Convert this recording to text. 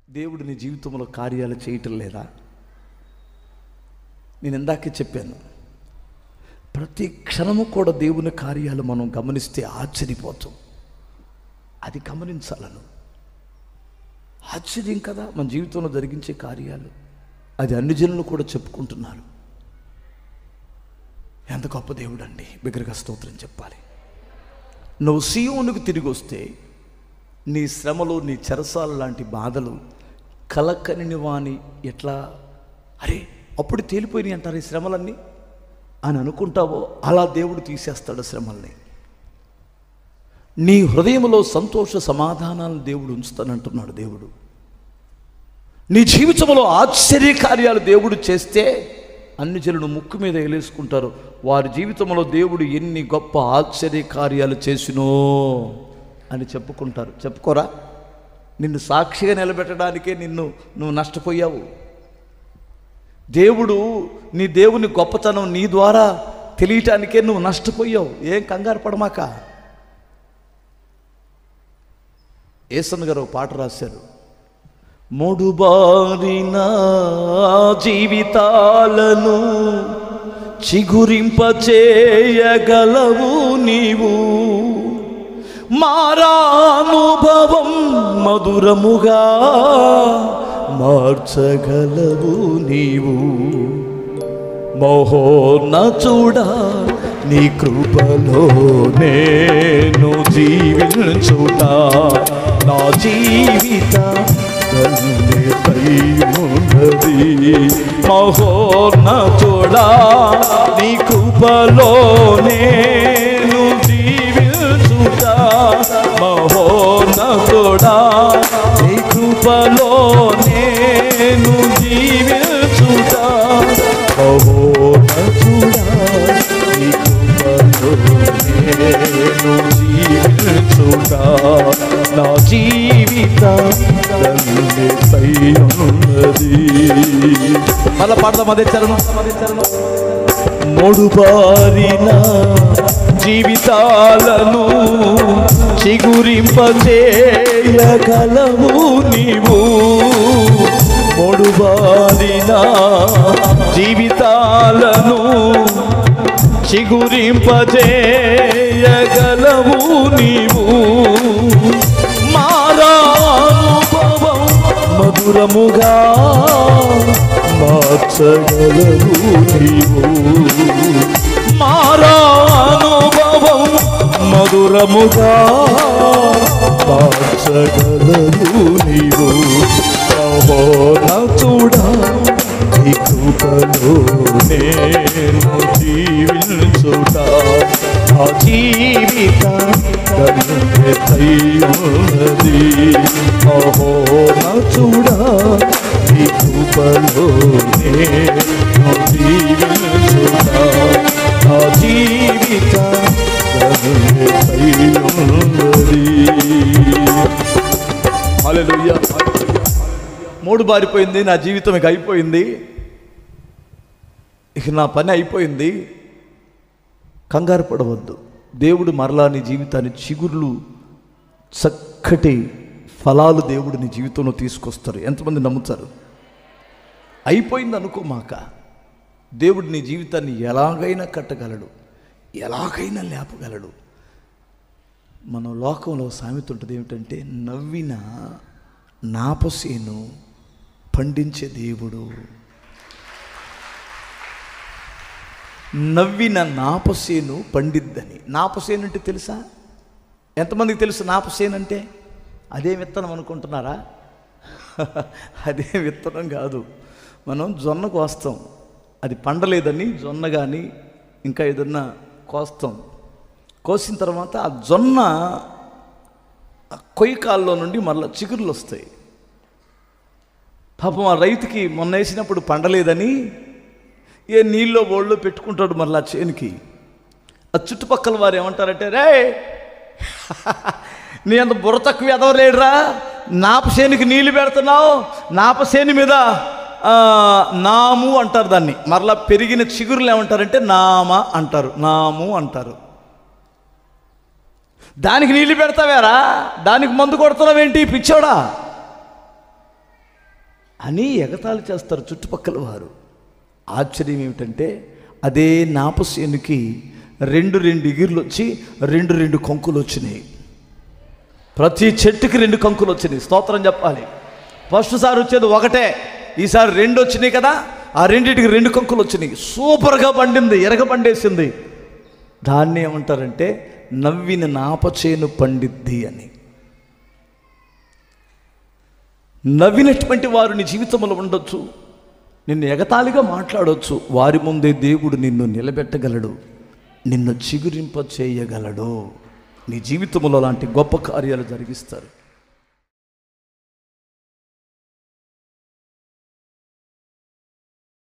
దేవుడు నీ జీవితంలో కార్యాలు చేయటం లేదా నేను ఇందాకే చెప్పాను ప్రతి క్షణము కూడా దేవుని కార్యాలు మనం గమనిస్తే ఆశ్చర్యపోతాం అది గమనించాలను ఆశ్చర్యం కదా మన జీవితంలో జరిగించే కార్యాలు అది అన్ని జనులు కూడా చెప్పుకుంటున్నారు ఎంత గొప్ప దేవుడు అండి బిగ్గరగా స్తోత్రం చెప్పాలి నువ్వు సీయోనుకు తిరిగి వస్తే నీ శ్రమలు నీ చెరసాల లాంటి బాధలు కలకని వాని ఎట్లా అరే అప్పుడు తేలిపోయినాయి అంటారు ఈ శ్రమలన్నీ అని అనుకుంటావో అలా దేవుడు తీసేస్తాడు శ్రమల్ని నీ హృదయంలో సంతోష సమాధానాలను దేవుడు ఉంచుతానంటున్నాడు దేవుడు నీ జీవితంలో ఆశ్చర్య కార్యాలు దేవుడు చేస్తే అన్ని జనులు ముక్కు మీద ఎలేసుకుంటారు వారి జీవితంలో దేవుడు ఎన్ని గొప్ప ఆశ్చర్య కార్యాలు చేసినో అని చెప్పుకుంటారు చెప్పుకోరా నిన్ను సాక్షిగా నిలబెట్టడానికే నిన్ను నువ్వు నష్టపోయావు దేవుడు నీ దేవుని గొప్పతనం నీ ద్వారా తెలియటానికే నువ్వు నష్టపోయావు ఏం కంగారు పడమాక ఏసన్ గారు ఒక పాట రాశారు మూడు బారిన జీవితాలను చిగురింపచేయగలవు నీవు మారానుభవం మధురముగా మార్చగలవు నీవు మహోన్నతుడా నీ కృపలో నేను జీవించుట నా జీవిత ఉన్నది మహోన్నతుడా నీ కృపలో నేను జీవించుట మహోన్నతుడా నీ కృపలో నేను జీవించుట మహోన్నతుడా నీ కృపలో నేను జీవించుట నా జీవిత ఉన్నది మళ్ళా పాడదాం అదే చరణం అదే చరణం మూడు బారిన జీవితాలను చిగురింపచేయగలవు నీవు మూడు బారిన జీవితాలను చిగురింపచేయగలవు నీవు మారానుభవం మధురముగా మార్చగలవు నీవు మారానుభవం మధురముగా మార్చగలవు నీవు చూడా నీ కృపలో నేను జీవించుట నా జీవిత ఉన్నది అహో నా చూడా నీ కృపలో నేను జీవించుట నా జీవిత ఉన్నది హల్లెలూయా మూడు బారిపోయింది నా జీవితం ఇక అయిపోయింది ఇక నా పని అయిపోయింది కంగారు పడవద్దు దేవుడు మరలా నీ జీవితాన్ని చిగుర్లు చక్కటి ఫలాలు దేవుడు నీ జీవితంలో తీసుకొస్తారు ఎంతమంది నమ్ముతారు అయిపోయింది అనుకోమాక దేవుడు నీ జీవితాన్ని ఎలాగైనా కట్టగలడు ఎలాగైనా లేపగలడు మన లోకంలో సామెత ఉంటుంది ఏమిటంటే నవ్విన నాపసేను పండించే దేవుడు నవ్విన నాపసేను పండిద్దని నాపసేను అంటే తెలుసా ఎంతమందికి తెలుసు నాపసేను అంటే అదే విత్తనం అనుకుంటున్నారా అదే విత్తనం కాదు మనం జొన్న కోస్తాం అది పండలేదని జొన్న కానీ ఇంకా ఏదన్నా కోస్తాం కోసిన తర్వాత ఆ జొన్న ఆ కొయ్యకాల్లో నుండి మళ్ళీ చిగుర్లు వస్తాయి పాపం ఆ రైతుకి మొన్న వేసినప్పుడు పండలేదని ఏ నీళ్ళో ఓళ్ళో పెట్టుకుంటాడు మళ్ళీ ఆ చేనుకి ఆ చుట్టుపక్కల వారు ఏమంటారంటే రే నీ అంత బుర్ర తక్కువ ఎదవలేడురా నాప చేనుకి నీళ్ళు పెడుతున్నావు నాప చేను మీద ఆ, నాము అంటారు దాన్ని మరలా పెరిగిన చిగురులు ఏమంటారంటే నామ అంటారు నాము అంటారు దానికి నీళ్ళు పెడతావేరా దానికి మందు కొడుతున్నావేంటి పిచ్చోడా అని ఎగతాళి చేస్తారు చుట్టుపక్కల వారు ఆశ్చర్యం ఏమిటంటే అదే నాపసేనుకి రెండు రెండు ఇగుర్లు వచ్చి రెండు రెండు కొంకులు వచ్చినాయి ప్రతి చెట్టుకి రెండు కంకులు వచ్చినాయి స్తోత్రం చెప్పాలి ఫస్ట్ సారి వచ్చేది ఒకటే ఈసారి రెండు వచ్చినాయి కదా ఆ రెండింటికి రెండు కంకులు వచ్చినాయి సూపర్గా పండింది ఎరగబండేసింది దాన్ని ఏమంటారంటే నవ్విన నాపచేను పండిద్ది అని నవ్వినటువంటి వారు నీ జీవితంలో ఉండొచ్చు నిన్ను ఎగతాళిగా మాట్లాడవచ్చు వారి ముందే దేవుడు నిన్ను నిలబెట్టగలడు నిన్ను చిగురింప చేయగలడు నీ జీవితంలో లాంటి గొప్ప కార్యాలు జరిగిస్తారు